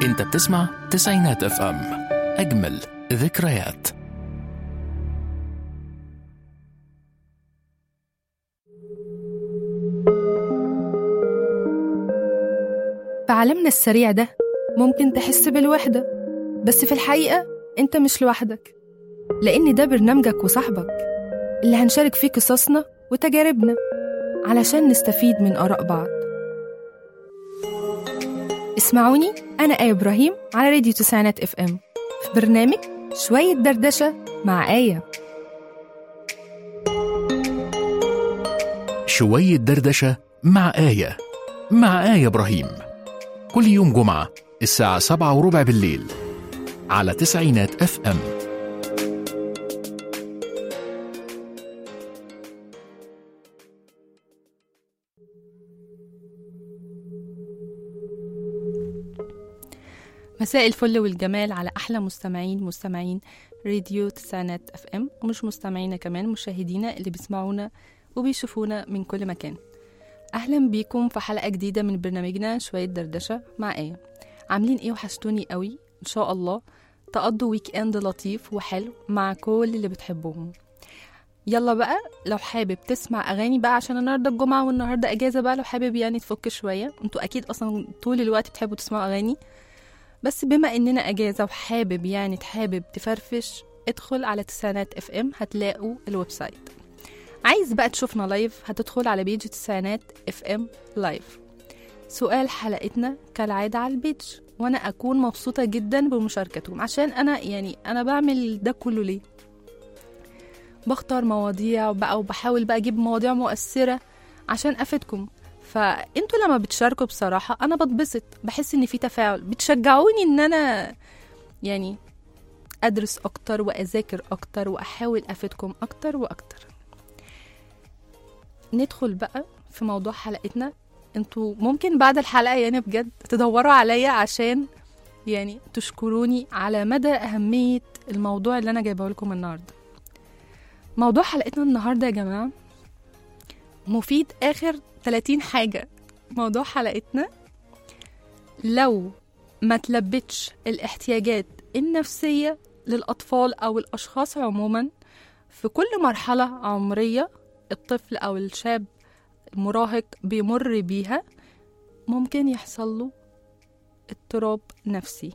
انت بتسمع تسعينات اف ام اجمل ذكريات في عالمنا السريع ده ممكن تحس بالوحدة بس في الحقيقة أنت مش لوحدك لأن ده برنامجك وصاحبك اللي هنشارك فيه قصصنا وتجاربنا علشان نستفيد من آراء بعض اسمعوني أنا آية إبراهيم على راديو تسعينات اف ام في برنامج شوية دردشة مع آية شوية دردشة مع آية مع آية إبراهيم كل يوم جمعة الساعة سبعة وربع بالليل على تسعينات اف ام مساء الفل والجمال على أحلى مستمعين مستمعين راديو تسعينات اف ام ومش مستمعينا كمان مشاهدينا اللي بيسمعونا وبيشوفونا من كل مكان أهلا بيكم في حلقة جديدة من برنامجنا شوية دردشة مع آية عاملين إيه وحشتوني قوي إن شاء الله تقضوا ويك إند لطيف وحلو مع كل اللي بتحبوهم يلا بقى لو حابب تسمع أغاني بقى عشان النهاردة الجمعة والنهاردة أجازة بقى لو حابب يعني تفك شوية انتوا أكيد أصلا طول الوقت بتحبوا تسمعوا أغاني بس بما إننا أجازة وحابب يعني تحابب تفرفش ادخل على تسعينات اف ام هتلاقوا الويب سايت عايز بقى تشوفنا لايف هتدخل على بيج تسعينات اف ام لايف سؤال حلقتنا كالعادة على البيج وانا اكون مبسوطة جدا بمشاركتكم عشان انا يعني انا بعمل ده كله ليه بختار مواضيع بقى وبحاول بقى اجيب مواضيع مؤثرة عشان افيدكم فانتوا لما بتشاركوا بصراحة انا بتبسط بحس ان في تفاعل بتشجعوني ان انا يعني ادرس اكتر واذاكر اكتر واحاول افيدكم اكتر واكتر ندخل بقى في موضوع حلقتنا انتوا ممكن بعد الحلقة يعني بجد تدوروا عليا عشان يعني تشكروني على مدى أهمية الموضوع اللي أنا جايبه لكم النهاردة موضوع حلقتنا النهاردة يا جماعة مفيد آخر 30 حاجة موضوع حلقتنا لو ما تلبتش الاحتياجات النفسية للأطفال أو الأشخاص عموما في كل مرحلة عمرية الطفل أو الشاب المراهق بيمر بيها ممكن يحصل له اضطراب نفسي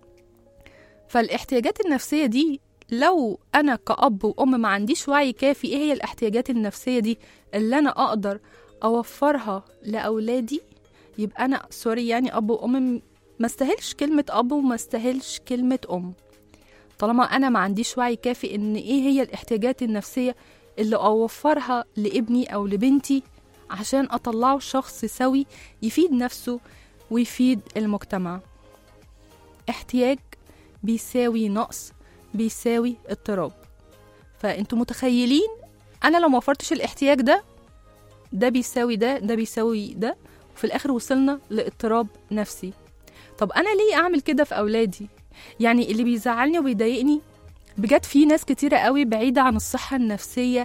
فالاحتياجات النفسية دي لو أنا كأب وأم ما عنديش وعي كافي إيه هي الاحتياجات النفسية دي اللي أنا أقدر أوفرها لأولادي يبقى أنا سوري يعني أب وأم ما استاهلش كلمة أب وما استاهلش كلمة أم طالما أنا ما عنديش وعي كافي إن إيه هي الاحتياجات النفسية اللي أوفرها لابني أو لبنتي عشان أطلعه شخص سوي يفيد نفسه ويفيد المجتمع احتياج بيساوي نقص بيساوي اضطراب فانتوا متخيلين انا لو ما وفرتش الاحتياج ده ده بيساوي ده ده بيساوي ده وفي الاخر وصلنا لاضطراب نفسي طب انا ليه اعمل كده في اولادي يعني اللي بيزعلني وبيضايقني بجد في ناس كتيرة قوي بعيدة عن الصحة النفسية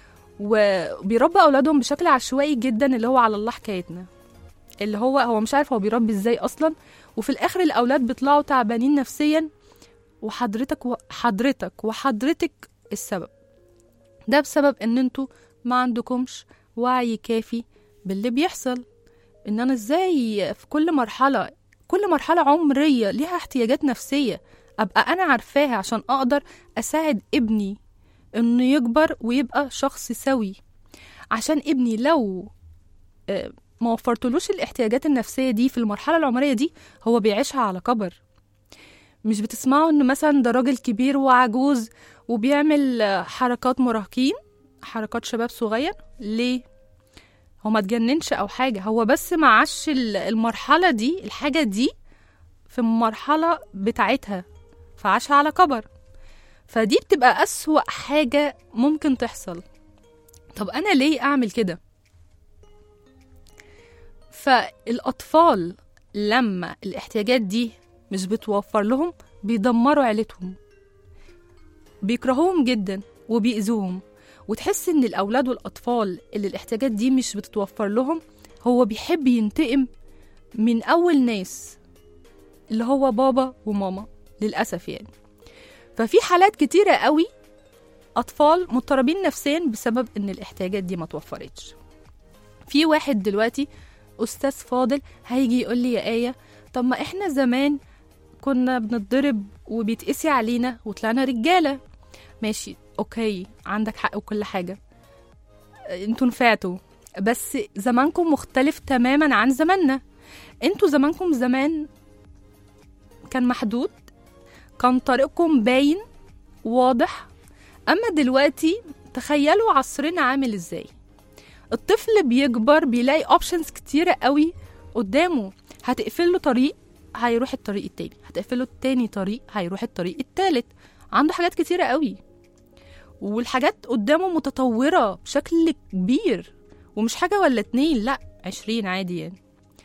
وبيربى أولادهم بشكل عشوائي جدا اللي هو على الله حكايتنا اللي هو هو مش عارف هو بيربي ازاي أصلا وفي الآخر الأولاد بيطلعوا تعبانين نفسيا وحضرتك وحضرتك وحضرتك السبب ده بسبب ان انتوا ما عندكمش وعي كافي باللي بيحصل ان انا ازاي في كل مرحلة كل مرحلة عمرية ليها احتياجات نفسية ابقى انا عارفاها عشان اقدر اساعد ابني انه يكبر ويبقى شخص سوي عشان ابني لو آه، ما وفرتلوش الاحتياجات النفسية دي في المرحلة العمرية دي هو بيعيشها على كبر مش بتسمعوا ان مثلا ده راجل كبير وعجوز وبيعمل آه، حركات مراهقين حركات شباب صغير ليه هو ما اتجننش او حاجة هو بس ما عاش ال- المرحلة دي الحاجة دي في المرحلة بتاعتها فعاشها على كبر فدي بتبقى أسوأ حاجة ممكن تحصل طب أنا ليه أعمل كده؟ فالأطفال لما الاحتياجات دي مش بتوفر لهم بيدمروا عيلتهم بيكرهوهم جدا وبيأذوهم وتحس ان الاولاد والاطفال اللي الاحتياجات دي مش بتتوفر لهم هو بيحب ينتقم من اول ناس اللي هو بابا وماما للأسف يعني ففي حالات كتيرة قوي أطفال مضطربين نفسيا بسبب إن الاحتياجات دي ما توفرتش في واحد دلوقتي أستاذ فاضل هيجي يقول لي يا آية طب ما إحنا زمان كنا بنتضرب وبيتقسي علينا وطلعنا رجالة ماشي أوكي عندك حق وكل حاجة انتوا نفعتوا بس زمانكم مختلف تماما عن زماننا انتوا زمانكم زمان كان محدود كان طريقكم باين واضح اما دلوقتي تخيلوا عصرنا عامل ازاي الطفل بيكبر بيلاقي اوبشنز كتيرة قوي قدامه هتقفل له طريق هيروح الطريق التاني هتقفل له التاني طريق هيروح الطريق التالت عنده حاجات كتيرة قوي والحاجات قدامه متطورة بشكل كبير ومش حاجة ولا اتنين لا عشرين عادي يعني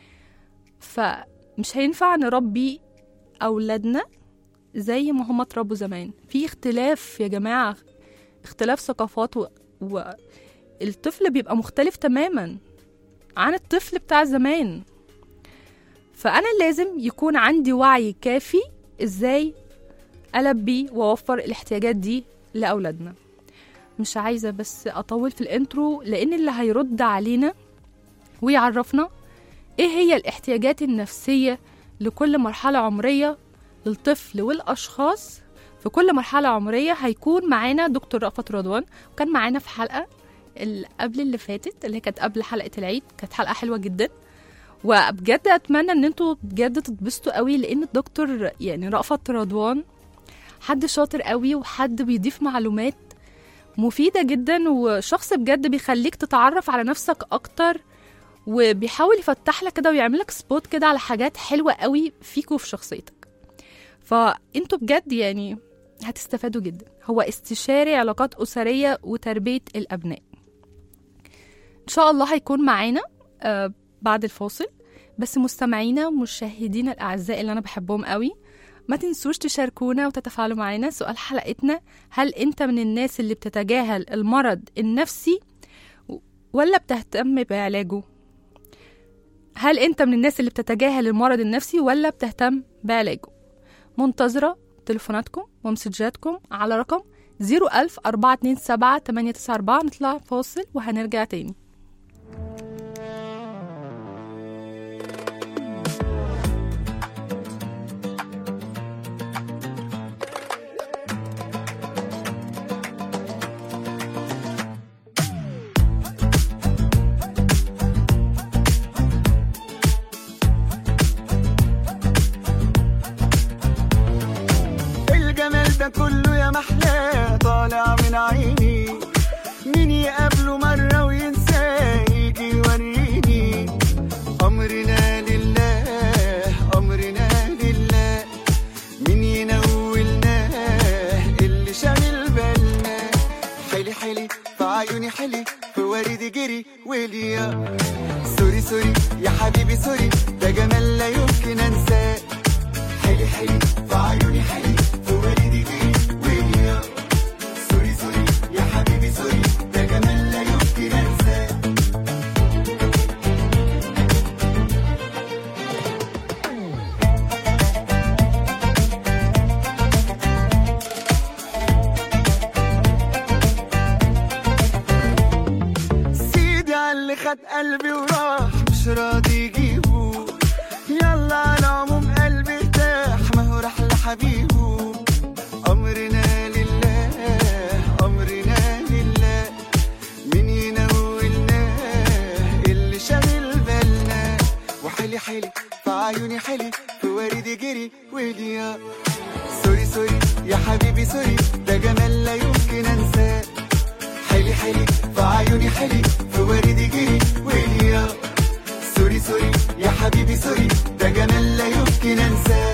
فمش هينفع نربي أولادنا زي ما هم اتربوا زمان في اختلاف يا جماعة اختلاف ثقافات و... والطفل بيبقى مختلف تماما عن الطفل بتاع زمان فأنا لازم يكون عندي وعي كافي ازاي ألبي وأوفر الاحتياجات دي لأولادنا مش عايزة بس أطول في الانترو لأن اللي هيرد علينا ويعرفنا إيه هي الاحتياجات النفسية لكل مرحلة عمرية للطفل والأشخاص في كل مرحلة عمرية هيكون معانا دكتور رأفت رضوان وكان معانا في حلقة اللي قبل اللي فاتت اللي كانت قبل حلقة العيد كانت حلقة حلوة جدا وبجد أتمنى إن انتوا بجد تتبسطوا قوي لأن الدكتور يعني رأفت رضوان حد شاطر قوي وحد بيضيف معلومات مفيدة جدا وشخص بجد بيخليك تتعرف على نفسك أكتر وبيحاول يفتح لك كده ويعمل لك سبوت كده على حاجات حلوة قوي فيك وفي شخصيتك فانتوا بجد يعني هتستفادوا جدا هو استشاري علاقات أسرية وتربية الأبناء إن شاء الله هيكون معانا آه بعد الفاصل بس مستمعينا ومشاهدينا الأعزاء اللي أنا بحبهم قوي ما تنسوش تشاركونا وتتفاعلوا معنا سؤال حلقتنا هل انت من الناس اللي بتتجاهل المرض النفسي ولا بتهتم بعلاجه هل انت من الناس اللي بتتجاهل المرض النفسي ولا بتهتم بعلاجه منتظرة تليفوناتكم ومسجاتكم على رقم 01000 427 894 نطلع فاصل وهنرجع تاني الجمال ده كله يا محلاه طالع من عيني مين يقابله مرة وينساه يجي يوريني أمرنا لله أمرنا لله مين ينولناه اللي شاغل بالنا حلي حلي في عيوني حلي في وردي جري وليا سوري سوري يا حبيبي سوري ده جمال لا يمكن انساه حلي حلي في عيوني حلي في وردي جري وليا سوري سوري يا حبيبي سوري ده جمال لا يمكن انساه سيدي على اللي خد قلبي وراح مش راضي يجيبه يلا على العموم قلبي ارتاح ما هو راح لحبيبه امرنا لله امرنا لله مين ينولناه اللي شاغل بالنا وحلي حلي في عيوني حلي في وردي جري وليا سوري سوري يا حبيبي سوري ده جمال لا يمكن انساه حلي حلي في عيوني حلي في وردي جري وليا سوري سوري يا حبيبي سوري ده جمال لا يمكن انساه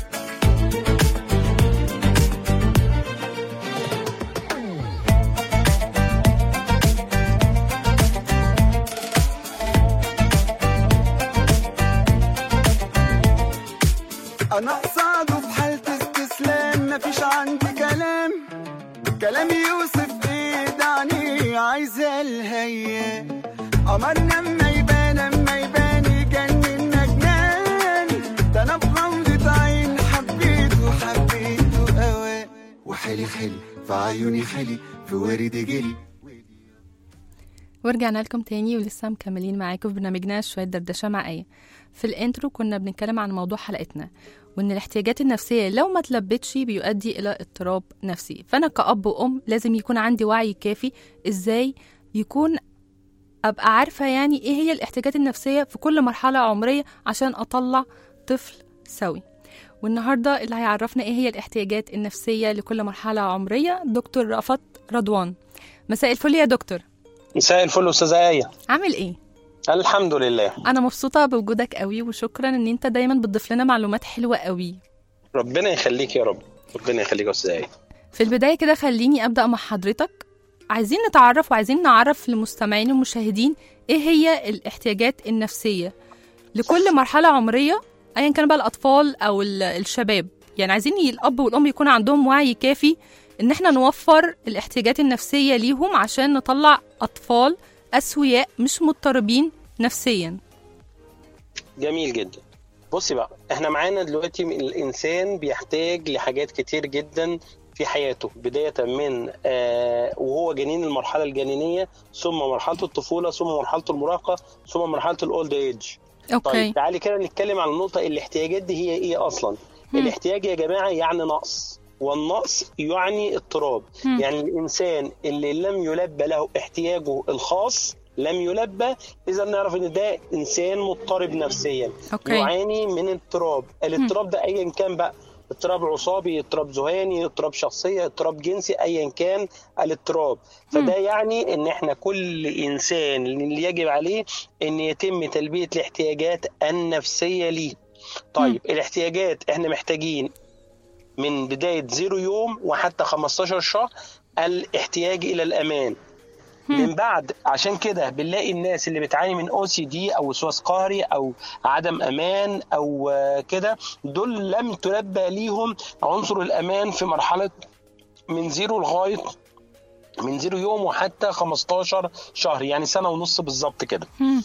انا قصاده في حالة استسلام مفيش عندي كلام كلام يوسف ايه دعني عايزة الهيا قمرنا اما يبان اما يبان يجنن جنان ده انا بغمضة عيوني خالي في وارد جري ورجعنا لكم تاني ولسه مكملين معاكم في برنامجنا شوية دردشة مع آية في الانترو كنا بنتكلم عن موضوع حلقتنا وإن الاحتياجات النفسية لو ما تلبتش بيؤدي إلى اضطراب نفسي فأنا كأب وأم لازم يكون عندي وعي كافي إزاي يكون أبقى عارفة يعني إيه هي الاحتياجات النفسية في كل مرحلة عمرية عشان أطلع طفل سوي والنهاردة اللي هيعرفنا إيه هي الاحتياجات النفسية لكل مرحلة عمرية دكتور رأفت رضوان مساء الفل يا دكتور مساء الفل استاذه ايه عامل ايه؟ الحمد لله انا مبسوطه بوجودك قوي وشكرا ان انت دايما بتضيف لنا معلومات حلوه قوي ربنا يخليك يا رب ربنا يخليك يا استاذه ايه في البدايه كده خليني ابدا مع حضرتك عايزين نتعرف وعايزين نعرف للمستمعين والمشاهدين ايه هي الاحتياجات النفسيه لكل مرحله عمريه ايا كان بقى الاطفال او ال- الشباب يعني عايزين ي- الاب والام يكون عندهم وعي كافي ان احنا نوفر الاحتياجات النفسيه ليهم عشان نطلع اطفال اسوياء مش مضطربين نفسيا جميل جدا بصي بقى احنا معانا دلوقتي الانسان بيحتاج لحاجات كتير جدا في حياته بداية من آه وهو جنين المرحلة الجنينية ثم مرحلة الطفولة ثم مرحلة المراهقة ثم مرحلة الأولد ايج اوكي طيب تعالي كده نتكلم عن النقطة الاحتياجات دي هي ايه أصلا مم. الاحتياج يا جماعة يعني نقص والنقص يعني اضطراب مم. يعني الإنسان اللي لم يلبى له احتياجه الخاص لم يلبى إذا نعرف إن ده إنسان مضطرب نفسيا اوكي يعاني من اضطراب الاضطراب ده أيا كان بقى اضطراب عصابي اضطراب ذهاني اضطراب شخصية اضطراب جنسي أيا كان الاضطراب فده يعني ان احنا كل انسان اللي يجب عليه ان يتم تلبية الاحتياجات النفسية ليه طيب الاحتياجات احنا محتاجين من بداية زيرو يوم وحتى 15 شهر الاحتياج الى الامان من بعد عشان كده بنلاقي الناس اللي بتعاني من او سي دي او وسواس قهري او عدم امان او آه، كده دول لم تلبى ليهم عنصر الامان في مرحله من زيرو لغايه من زيرو يوم وحتى 15 شهر يعني سنه ونص بالظبط كده مم.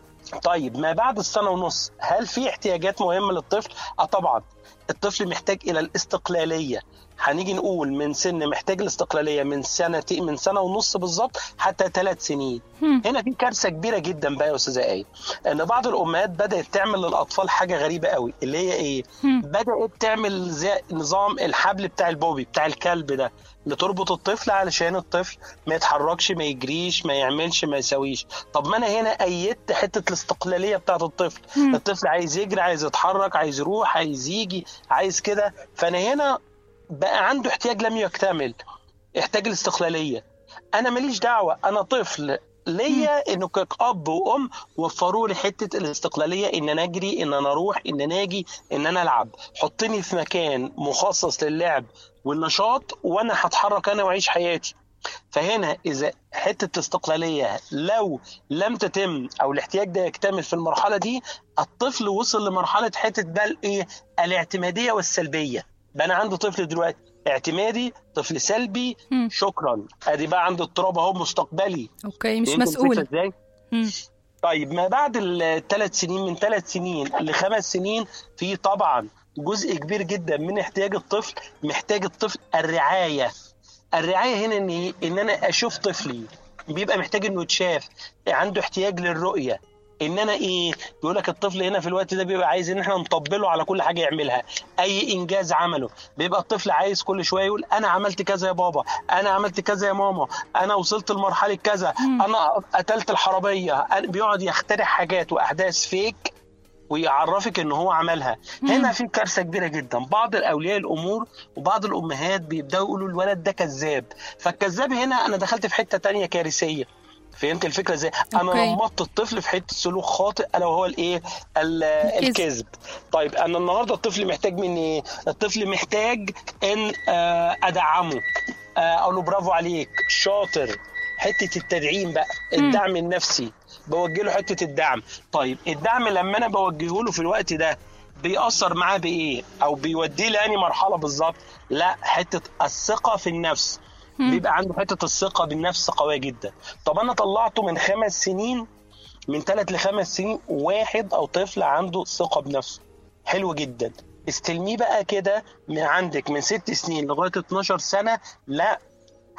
طيب ما بعد السنه ونص هل في احتياجات مهمه للطفل اه طبعا الطفل محتاج الى الاستقلاليه هنيجي نقول من سن محتاج الاستقلاليه من سنه من سنه ونص بالظبط حتى ثلاث سنين مم. هنا في كارثه كبيره جدا بقى يا استاذه ايه ان بعض الامهات بدات تعمل للاطفال حاجه غريبه قوي اللي هي ايه مم. بدات تعمل زي نظام الحبل بتاع البوبي بتاع الكلب ده اللي تربط الطفل علشان الطفل ما يتحركش ما يجريش ما يعملش ما يسويش طب ما انا هنا ايدت حته الاستقلاليه بتاعت الطفل مم. الطفل عايز يجري عايز يتحرك عايز يروح عايز يجي عايز كده فانا هنا بقى عنده احتياج لم يكتمل احتاج الاستقلاليه انا ماليش دعوه انا طفل ليا انه كاب وام وفروا لي حته الاستقلاليه ان انا اجري ان انا اروح ان انا اجي ان انا العب حطني في مكان مخصص للعب والنشاط وانا هتحرك انا واعيش حياتي فهنا اذا حته الاستقلاليه لو لم تتم او الاحتياج ده يكتمل في المرحله دي الطفل وصل لمرحله حته بقى الايه الاعتماديه والسلبيه بقى انا عندي طفل دلوقتي اعتمادي طفل سلبي مم. شكرا ادي بقى عنده اضطراب اهو مستقبلي اوكي مش فهمتوا الفكرة مسؤول ازاي مم. طيب ما بعد الثلاث سنين من ثلاث سنين لخمس سنين في طبعا جزء كبير جدا من احتياج الطفل محتاج الطفل الرعايه الرعايه هنا ان إيه؟ ان انا اشوف طفلي بيبقى محتاج انه يتشاف عنده احتياج للرؤيه ان انا ايه بيقول لك الطفل هنا في الوقت ده بيبقى عايز ان احنا نطبله على كل حاجه يعملها اي انجاز عمله بيبقى الطفل عايز كل شويه يقول انا عملت كذا يا بابا انا عملت كذا يا ماما انا وصلت لمرحله كذا انا قتلت الحراميه أنا- بيقعد يخترع حاجات واحداث فيك ويعرفك ان هو عملها هنا في كارثه كبيره جدا بعض الاولياء الامور وبعض الامهات بيبداوا يقولوا الولد ده كذاب فالكذاب هنا انا دخلت في حته تانية كارثيه فهمت الفكره ازاي انا أوكي. نمطت الطفل في حته سلوك خاطئ الا وهو الايه ال- الكذب. الكذب طيب انا النهارده الطفل محتاج مني ايه الطفل محتاج ان آه، ادعمه آه، اقول له برافو عليك شاطر حته التدعيم بقى الدعم النفسي بوجه له حته الدعم طيب الدعم لما انا بوجهه له في الوقت ده بيأثر معاه بايه او بيوديه لاني مرحله بالظبط لا حته الثقه في النفس بيبقى عنده حته الثقه بالنفس قويه جدا طب انا طلعته من خمس سنين من ثلاث لخمس سنين واحد او طفل عنده ثقه بنفسه حلو جدا استلميه بقى كده من عندك من ست سنين لغايه 12 سنه لا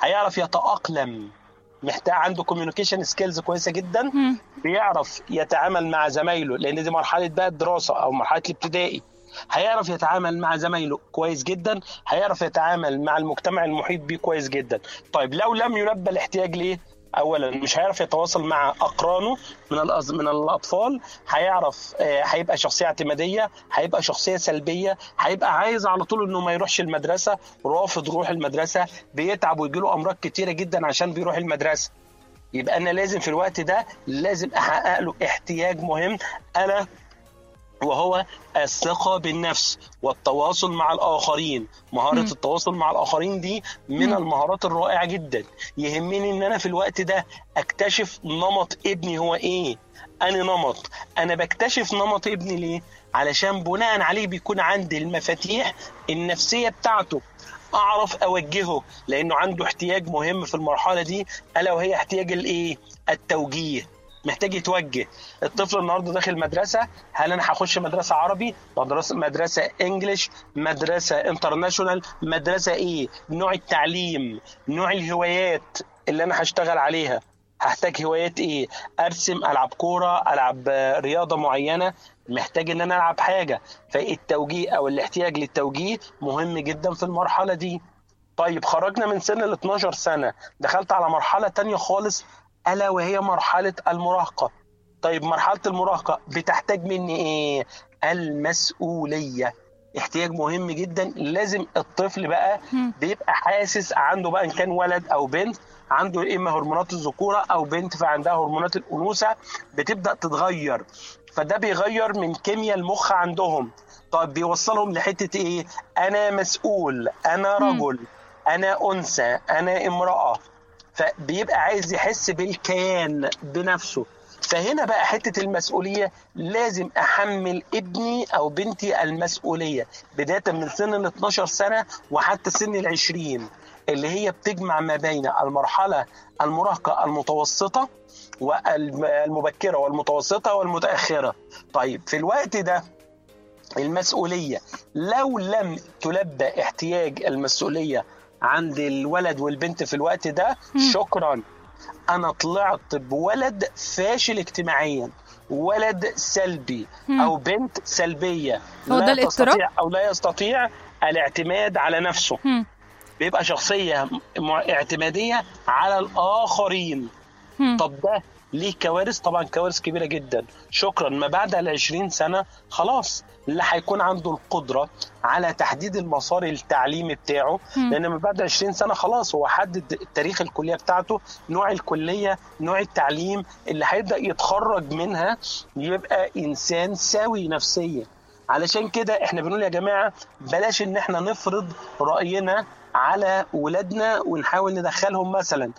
هيعرف يتاقلم محتاج عنده كوميونيكيشن سكيلز كويسه جدا مم. بيعرف يتعامل مع زمايله لان دي مرحله بقى الدراسه او مرحله الابتدائي هيعرف يتعامل مع زمايله كويس جدا هيعرف يتعامل مع المجتمع المحيط بيه كويس جدا طيب لو لم يلبى الاحتياج ليه اولا مش هيعرف يتواصل مع اقرانه من الأز... من الاطفال هيعرف آه، هيبقى شخصيه اعتماديه هيبقى شخصيه سلبيه هيبقى عايز على طول انه ما يروحش المدرسه رافض يروح المدرسه بيتعب ويجيله امراض كتيره جدا عشان بيروح المدرسه يبقى انا لازم في الوقت ده لازم احقق له احتياج مهم انا وهو الثقة بالنفس والتواصل مع الآخرين مهارة مم. التواصل مع الآخرين دي من مم. المهارات الرائعة جدا يهمني إن أنا في الوقت ده أكتشف نمط ابني هو إيه أنا نمط أنا بكتشف نمط ابني ليه علشان بناء عليه بيكون عندي المفاتيح النفسية بتاعته اعرف اوجهه لانه عنده احتياج مهم في المرحله دي الا وهي احتياج الايه التوجيه محتاج يتوجه الطفل النهارده داخل مدرسه هل انا هخش مدرسه عربي مدرسه مدرسه انجليش مدرسه انترناشونال مدرسه ايه نوع التعليم نوع الهوايات اللي انا هشتغل عليها هحتاج هوايات ايه ارسم العب كوره العب آه، رياضه معينه محتاج ان انا العب حاجه فالتوجيه او الاحتياج للتوجيه مهم جدا في المرحله دي طيب خرجنا من سن ال 12 سنه دخلت على مرحله تانية خالص الا وهي مرحله المراهقه طيب مرحله المراهقه بتحتاج مني ايه المسؤوليه احتياج مهم جدا لازم الطفل بقى مم. بيبقى حاسس عنده بقى ان كان ولد او بنت عنده اما هرمونات الذكوره او بنت فعندها هرمونات الانوثه بتبدا تتغير فده بيغير من كيمياء المخ عندهم طيب بيوصلهم لحته ايه انا مسؤول انا مم. رجل انا انثى انا امراه فبيبقى عايز يحس بالكيان بنفسه فهنا بقى حته المسؤوليه لازم احمل ابني او بنتي المسؤوليه بدايه من سن ال 12 سنه وحتى سن ال 20 اللي هي بتجمع ما بين المرحله المراهقه المتوسطه والمبكره والمتوسطه والمتاخره طيب في الوقت ده المسؤولية لو لم تلبى احتياج المسؤولية عند الولد والبنت في الوقت ده مم. شكرا أنا طلعت بولد فاشل اجتماعيا ولد سلبي مم. أو بنت سلبية هو لا ده الاضطراب؟ تستطيع أو لا يستطيع الاعتماد على نفسه مم. بيبقى شخصية م- اعتمادية على الآخرين مم. طب ده ليه كوارث طبعا كوارث كبيره جدا شكرا ما بعد ال 20 سنه خلاص لا هيكون عنده القدره على تحديد المسار التعليمي بتاعه مم. لان من بعد 20 سنه خلاص هو حدد تاريخ الكليه بتاعته نوع الكليه نوع التعليم اللي هيبدا يتخرج منها يبقى انسان سوي نفسيا علشان كده احنا بنقول يا جماعه بلاش ان احنا نفرض راينا على ولادنا ونحاول ندخلهم مثلا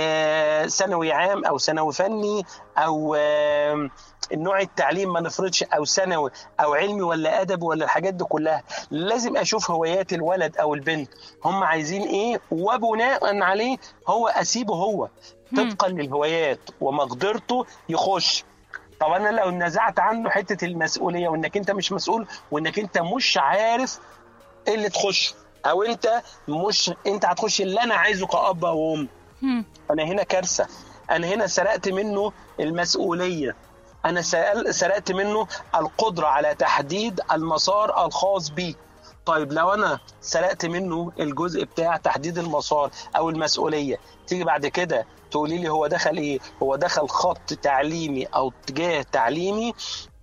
آه، ثانوي عام او ثانوي فني او آه، النوع التعليم ما نفرضش او ثانوي او علمي ولا ادب ولا الحاجات دي كلها لازم اشوف هوايات الولد او البنت هم عايزين ايه وبناء عليه هو اسيبه هو مم. طبقا للهوايات ومقدرته يخش طب انا لو نزعت عنه حته المسؤوليه وانك انت مش مسؤول وانك انت مش عارف ايه اللي تخش او انت مش انت هتخش اللي انا عايزه كاب او ام مم. انا هنا كارثه انا هنا سرقت منه المسؤوليه انا سأل- سرقت منه القدره على تحديد المسار الخاص بيه طيب لو انا سرقت منه الجزء بتاع تحديد المسار او المسؤوليه تيجي بعد كده تقولي لي هو دخل ايه هو دخل خط تعليمي او اتجاه تعليمي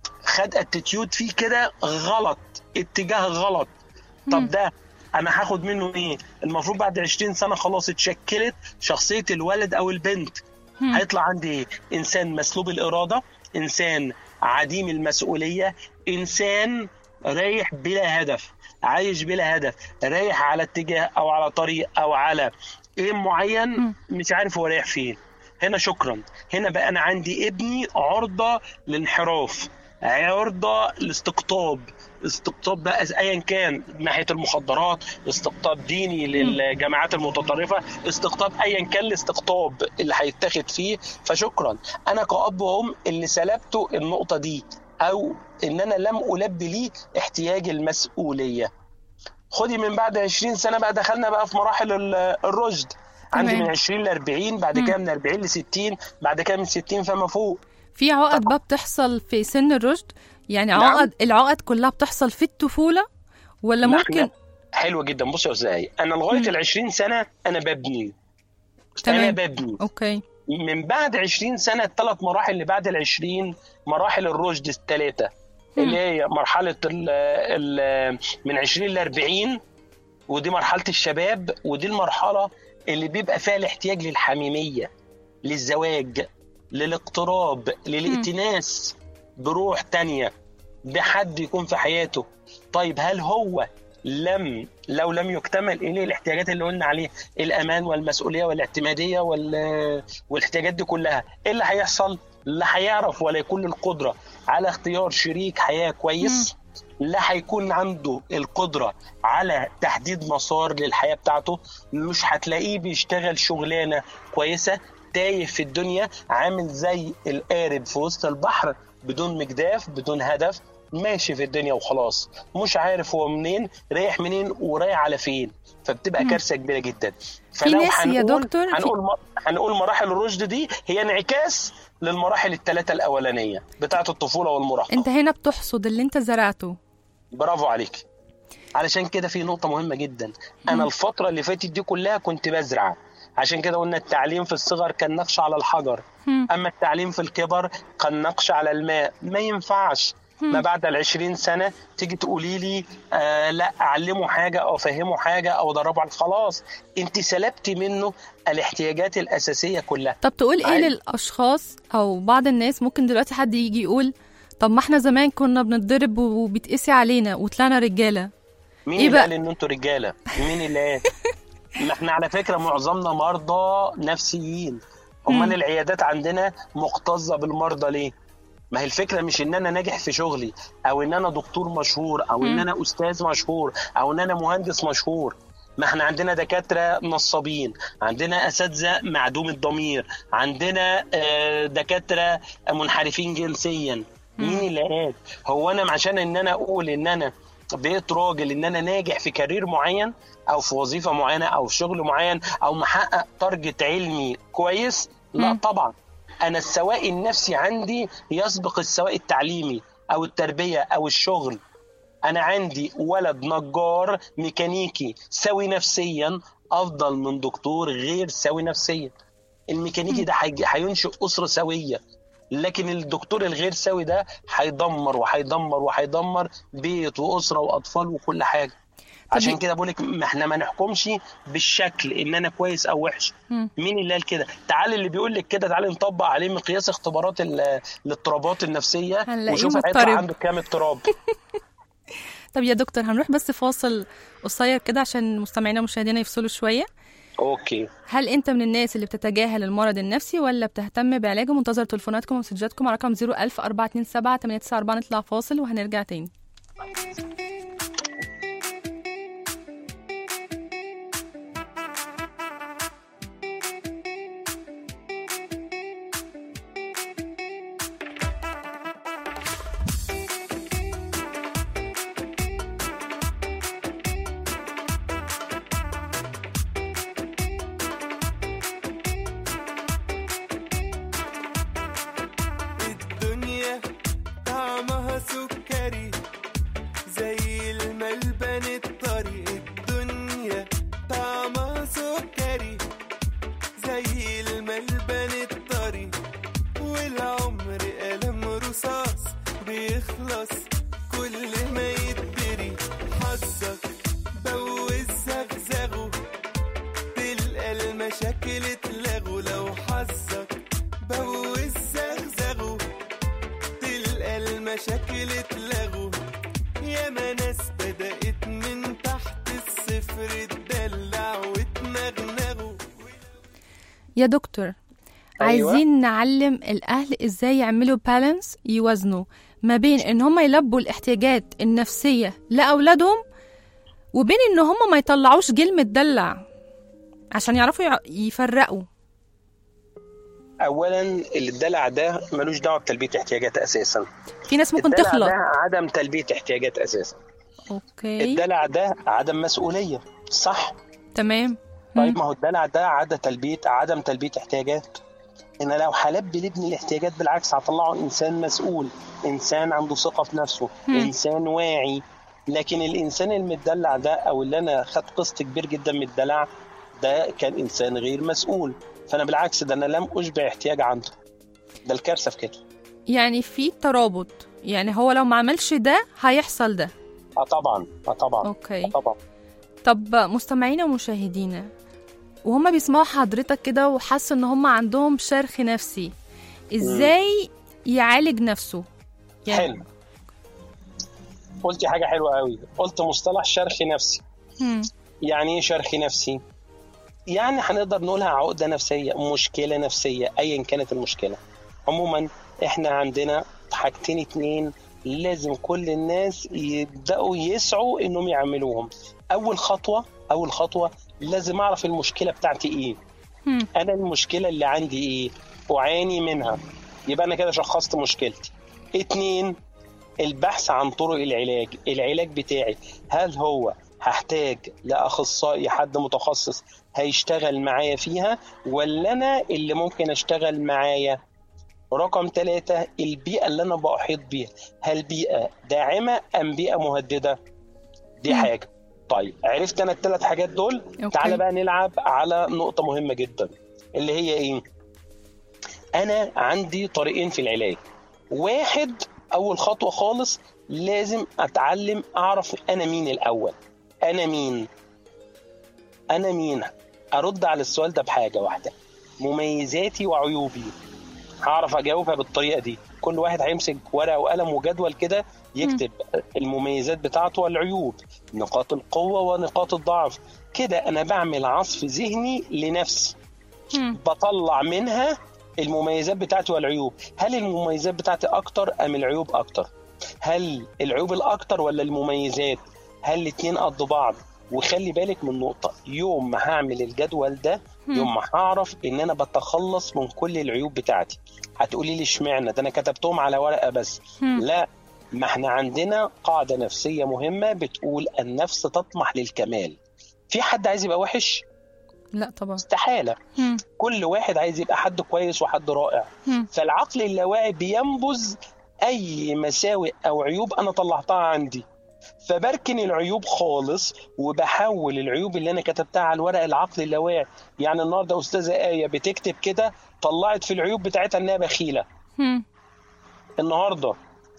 خد اتيتيود فيه كده غلط اتجاه غلط مم. طب ده انا هاخد منه ايه المفروض بعد 20 سنه خلاص اتشكلت شخصيه الولد او البنت مم. هيطلع عندي ايه انسان مسلوب الاراده انسان عديم المسؤوليه انسان رايح بلا هدف عايش بلا هدف رايح على اتجاه او على طريق او على ايه معين مم. مش عارف هو رايح فين هنا شكرا هنا بقى انا عندي ابني عرضه للانحراف عرضه لاستقطاب استقطاب بقى ايا كان ناحيه المخدرات استقطاب ديني للجماعات المتطرفه استقطاب ايا كان الاستقطاب اللي هيتاخد فيه فشكرا انا كاب وام اللي سلبته النقطه دي او ان انا لم البي ليه احتياج المسؤوليه خدي من بعد 20 سنه بقى دخلنا بقى في مراحل ال- الرشد عندي تمام. من 20 ل 40 بعد كده من 40 ل 60 بعد كده من 60 فما فوق في عقد بقى بتحصل في سن الرشد يعني نعم. عقد العقد كلها بتحصل في الطفولة ولا ما ممكن إحنا- حلوه جدا بص يا استاذ انا لغايه ال 20 سنه انا ببني تمام. انا ببني اوكي من بعد 20 سنه الثلاث مراحل اللي بعد ال 20 مراحل الرشد الثلاثه اللي هي مرحله ال ال من 20 ل 40 ودي مرحله الشباب ودي المرحله اللي بيبقى فيها الاحتياج للحميميه للزواج للاقتراب للائتناس بروح تانية بحد يكون في حياته طيب هل هو لم لو لم يكتمل اليه الاحتياجات اللي قلنا عليه الامان والمسؤوليه والاعتماديه وال والاحتياجات دي كلها ايه اللي هيحصل لا هيعرف ولا يكون له القدره على اختيار شريك حياه كويس لا هيكون عنده القدره على تحديد مسار للحياه بتاعته مش هتلاقيه بيشتغل شغلانه كويسه تايه في الدنيا عامل زي القارب في وسط البحر بدون مجداف بدون هدف ماشي في الدنيا وخلاص مش عارف هو منين رايح منين ورايح على فين فبتبقى كارثه كبيره جدا فلو ناس يا هنقول دكتور في- هنقول م- هنقول مراحل الرشد دي هي انعكاس للمراحل الثلاثه الاولانيه بتاعه الطفوله والمراهقه انت هنا بتحصد اللي انت زرعته برافو عليك علشان كده في نقطة مهمة جدا أنا الفترة اللي فاتت دي كلها كنت بزرع عشان كده قلنا التعليم في الصغر كان نقش على الحجر مم. أما التعليم في الكبر كان نقش على الماء ما ينفعش ما بعد العشرين سنة تيجي تقولي لي آه لا أعلمه حاجة أو أفهمه حاجة أو أدربه على خلاص أنت سلبتي منه الاحتياجات الأساسية كلها طب تقول ايه عادي. للاشخاص او بعض الناس ممكن دلوقتي حد يجي يقول طب ما احنا زمان كنا بنتضرب وبيتقسي علينا وطلعنا رجاله مين إيه اللي بقى؟ قال ان انتوا رجاله؟ مين اللي قال؟ ما احنا على فكره معظمنا مرضى نفسيين امال العيادات عندنا مكتظه بالمرضى ليه؟ ما هي الفكره مش ان انا ناجح في شغلي او ان انا دكتور مشهور او ان انا استاذ مشهور او ان انا مهندس مشهور ما احنا عندنا دكاتره نصابين عندنا اساتذه معدوم الضمير عندنا آه، دكاتره منحرفين جنسيا مين اللي قال هو انا عشان ان انا اقول ان انا بقيت راجل ان انا ناجح في كارير معين او في وظيفه معينه او في شغل معين او محقق تارجت علمي كويس لا مم. طبعا انا السواء النفسي عندي يسبق السواء التعليمي او التربيه او الشغل انا عندي ولد نجار ميكانيكي سوي نفسيا افضل من دكتور غير سوي نفسيا الميكانيكي ده هيج- هينشئ اسره سويه لكن الدكتور الغير سوي ده هيدمر وهيدمر وهيدمر بيت واسره واطفال وكل حاجه عشان كده بقول لك ما احنا ما نحكمش بالشكل ان انا كويس او وحش مم. مين اللي قال كده تعالي اللي بيقول لك كده تعالي نطبق عليه مقياس اختبارات ال- الاضطرابات النفسيه هنلاقيه وشوف هيطلع مضطرب. عنده كام اضطراب طب يا دكتور هنروح بس فاصل قصير كده عشان مستمعينا ومشاهدينا يفصلوا شويه اوكي هل انت من الناس اللي بتتجاهل المرض النفسي ولا بتهتم بعلاجه منتظر تليفوناتكم ومسجاتكم على رقم 01000 427 894 نطلع فاصل وهنرجع تاني الدنيا طعمها سكري زي الملبن الطري الدنيا طعمها سكري زي الملبن الطري والعمر قلم رصاص بيخلص كل ما يتدري حظك بوز زغزغه تلقى المشاكل اتلغوا لو حظك بوز زغزغه تلقى المشاكل اتلغوا ياما ناس بدأت من تحت الصفر تدلع وتنغنغوا يا دكتور أيوة. عايزين نعلم الاهل ازاي يعملوا بالانس يوازنوا ما بين ان هم يلبوا الاحتياجات النفسيه لاولادهم وبين ان هم ما يطلعوش جيل متدلع عشان يعرفوا يع- يفرقوا اولا الدلع ده ملوش دعوه بتلبيه احتياجات اساسا في ناس ممكن الدلع تخلط ده عدم تلبيه احتياجات اساسا اوكي الدلع ده عدم مسؤوليه صح تمام طيب ما هو الدلع ده عدم تلبيه عدم تلبيه احتياجات انا لو هلبي لابني الاحتياجات بالعكس هطلعه انسان مسؤول انسان عنده ثقه في نفسه مم. انسان واعي لكن الانسان المدلع ده او اللي انا خدت قسط كبير جدا من الدلع ده كان انسان غير مسؤول فانا بالعكس ده انا لم اشبع احتياج عنده ده الكارثه في كده يعني في ترابط يعني هو لو ما عملش ده هيحصل ده اه طبعا اه طبعا اوكي آه طبعا طب مستمعينا ومشاهدينا وهم بيسمعوا حضرتك كده وحاسوا ان هم عندهم شرخ نفسي ازاي يعالج نفسه حلو قلتي حاجه حلوه قوي قلت مصطلح شرخ نفسي مم. يعني ايه شرخ نفسي يعني هنقدر نقولها عقده نفسيه مشكله نفسيه ايا كانت المشكله عموما احنا عندنا حاجتين اتنين لازم كل الناس يبداوا يسعوا انهم يعملوهم اول خطوه اول خطوه لازم اعرف المشكله بتاعتي ايه مم. انا المشكله اللي عندي ايه اعاني منها يبقى انا كده شخصت مشكلتي اتنين البحث عن طرق العلاج العلاج بتاعي هل هو هحتاج لاخصائي حد متخصص هيشتغل معايا فيها ولا انا اللي ممكن اشتغل معايا رقم ثلاثة البيئة اللي أنا بحيط بيها هل بيئة داعمة أم بيئة مهددة دي مم. حاجة طيب عرفت أنا الثلاث حاجات دول أوكي. تعالى بقى نلعب على نقطة مهمة جدا اللي هي إيه أنا عندي طريقين في العلاج واحد أول خطوة خالص لازم أتعلم أعرف أنا مين الأول أنا مين أنا مين أرد على السؤال ده بحاجة واحدة مميزاتي وعيوبي هعرف أجاوبها بالطريقة دي كل واحد هيمسك ورقة وقلم وجدول كده يكتب المميزات بتاعته والعيوب نقاط القوة ونقاط الضعف كده أنا بعمل عصف ذهني لنفسي مم. بطلع منها المميزات بتاعتي والعيوب هل المميزات بتاعتي اكتر ام العيوب اكتر هل العيوب الاكتر ولا المميزات هل الاتنين قد بعض وخلي بالك من نقطة يوم ما هعمل الجدول ده يوم ما هعرف ان انا بتخلص من كل العيوب بتاعتي هتقولي لي اشمعنى ده انا كتبتهم على ورقة بس مم. لا ما احنا عندنا قاعدة نفسية مهمة بتقول النفس تطمح للكمال في حد عايز يبقى وحش لا طبعا استحالة مم. كل واحد عايز يبقى حد كويس وحد رائع مم. فالعقل اللاواعي بينبذ اي مساوئ او عيوب انا طلعتها عندي فبركن العيوب خالص وبحول العيوب اللي انا كتبتها على الورق العقل اللاواعي يعني النهارده استاذه ايه بتكتب كده طلعت في العيوب بتاعتها انها بخيله مم. النهارده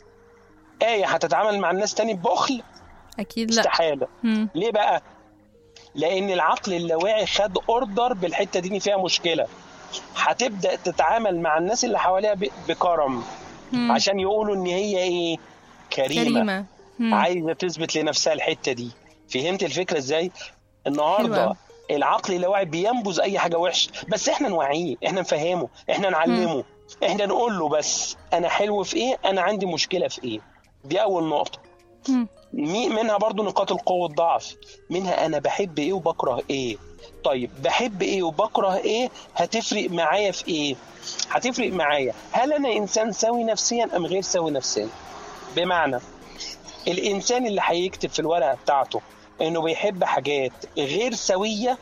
ايه هتتعامل مع الناس تاني ببخل اكيد لا استحاله مم. ليه بقى لان العقل اللاواعي خد اوردر بالحته دي إن فيها مشكله هتبدا تتعامل مع الناس اللي حواليها ب- بكرم مم. عشان يقولوا ان هي ايه كريمه, كريمة. كريمة مم. عايزه تثبت لنفسها الحته دي فهمت الفكره ازاي حلوة. النهارده العقل اللاواعي بينبذ اي حاجه وحشه بس احنا نوعيه احنا نفهمه احنا نعلمه احنا نقول له بس انا حلو في ايه انا عندي مشكله في ايه دي اول نقطه مم. مي- منها برضو نقاط القوة والضعف منها أنا بحب إيه وبكره إيه طيب بحب إيه وبكره إيه هتفرق معايا في إيه هتفرق معايا هل أنا إنسان سوي نفسيا أم غير سوي نفسيا بمعنى الإنسان اللي هيكتب في الورقة بتاعته إنه بيحب حاجات غير سوية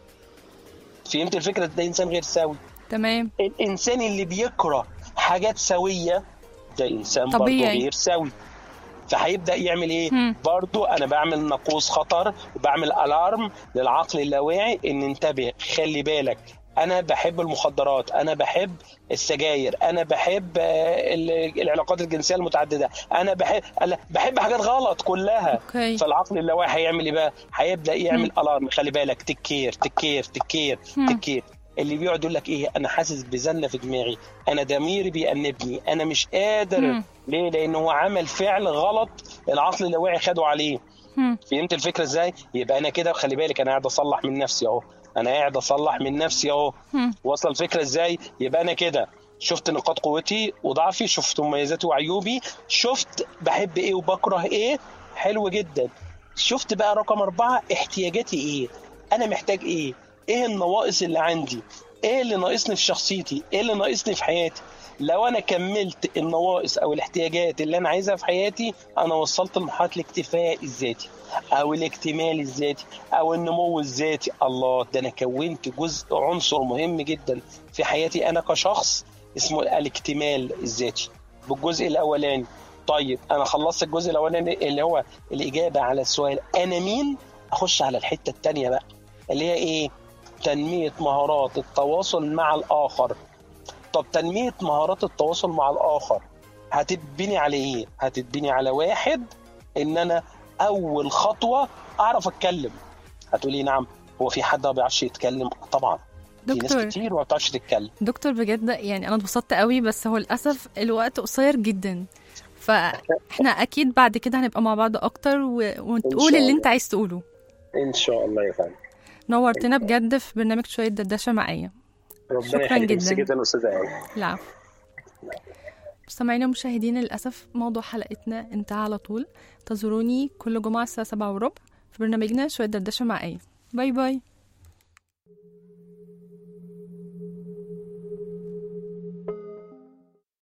فهمت الفكرة ده إنسان غير سوي تمام الإنسان اللي بيكره حاجات سوية ده إنسان برضه طبيعي. غير سوي فهيبدا يعمل ايه مم. برضو انا بعمل ناقوس خطر وبعمل الارم للعقل اللاواعي ان انتبه خلي بالك انا بحب المخدرات انا بحب السجاير انا بحب آه، ال- العلاقات الجنسيه المتعدده انا بحب أنا بحب حاجات غلط كلها اوكي فالعقل اللاواعي هيعمل ايه بقى هيبدا يعمل الارم خلي بالك تكير تكير تكير مم. تكير اللي بيقعد يقول لك ايه انا حاسس بزنه في دماغي انا ضميري بيأنبني انا مش قادر مم. ليه لان هو عمل فعل غلط العقل اللاواعي خده عليه مم. فهمت الفكره ازاي يبقى انا كده خلي بالك انا قاعد اصلح من نفسي اهو انا قاعد اصلح من نفسي اهو مم. واصل الفكره ازاي يبقى انا كده شفت نقاط قوتي وضعفي شفت مميزاتي وعيوبي شفت بحب ايه وبكره ايه حلو جدا شفت بقى رقم أربعة احتياجاتي ايه انا محتاج ايه ايه النواقص اللي عندي ايه اللي ناقصني في شخصيتي ايه اللي ناقصني في حياتي لو انا كملت النواقص او الاحتياجات اللي انا عايزها في حياتي انا وصلت لمرحله الاكتفاء الذاتي او الاكتمال الذاتي او النمو الذاتي الله ده انا كونت جزء عنصر مهم جدا في حياتي انا كشخص اسمه الاكتمال الذاتي بالجزء الاولاني طيب انا خلصت الجزء الاولاني اللي هو الاجابه على السؤال انا مين اخش على الحته الثانيه بقى اللي هي ايه تنميه مهارات التواصل مع الاخر طب تنميه مهارات التواصل مع الاخر هتتبني على ايه هتتبني على واحد ان انا اول خطوه اعرف اتكلم هتقولي نعم هو في حد ما بيعرفش يتكلم طبعا في ناس دكتور كتير ما بتعرفش تتكلم دكتور بجد يعني انا اتبسطت قوي بس هو للاسف الوقت قصير جدا فاحنا اكيد بعد كده هنبقى مع بعض اكتر و... وتقول اللي الله. انت عايز تقوله ان شاء الله يا فندم نورتنا بجد في برنامج شويه دردشه معايا ربنا شكراً يخليك جداً. ميرسي جدا استاذه ايه العفو مستمعينا ومشاهدينا للأسف موضوع حلقتنا انتهى على طول تزوروني كل جمعة الساعة سبعة وربع في برنامجنا شوية دردشة مع آية باي باي